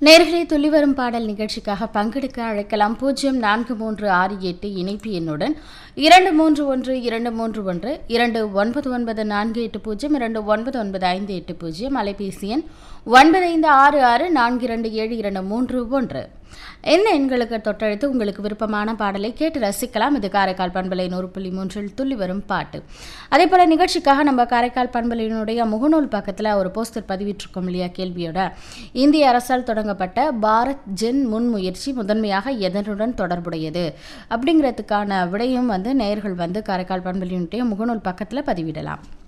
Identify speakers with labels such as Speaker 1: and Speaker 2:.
Speaker 1: நேர்களே துள்ளி வரும் பாடல் நிகழ்ச்சிக்காக பங்கெடுக்க அழைக்கலாம் பூஜ்ஜியம் நான்கு மூன்று ஆறு எட்டு இணைப்பு எண்ணுடன் இரண்டு மூன்று ஒன்று இரண்டு மூன்று ஒன்று இரண்டு ஒன்பது ஒன்பது நான்கு எட்டு பூஜ்ஜியம் இரண்டு ஒன்பது ஒன்பது ஐந்து எட்டு பூஜ்ஜியம் அலைபேசி எண் ஒன்பது ஐந்து ஆறு ஆறு நான்கு இரண்டு ஏழு இரண்டு மூன்று ஒன்று என்ன எண்களுக்கு தொட்டழைத்து உங்களுக்கு விருப்பமான பாடலை கேட்டு ரசிக்கலாம் இது காரைக்கால் பண்பலை நூறு புள்ளி மூன்றில் துள்ளி வரும் பாட்டு அதே போல் நிகழ்ச்சிக்காக நம்ம காரைக்கால் பண்பலையினுடைய முகநூல் பக்கத்தில் ஒரு போஸ்டர் பதிவிட்டிருக்கோம் இல்லையா கேள்வியோட இந்திய அரசால் தொடங்கப்பட்ட பாரத் ஜென் முன்முயற்சி முதன்மையாக எதனுடன் தொடர்புடையது அப்படிங்கிறதுக்கான விடையும் வந்து நேயர்கள் வந்து காரைக்கால் பண்பலையினுடைய முகநூல் பக்கத்தில் பதிவிடலாம்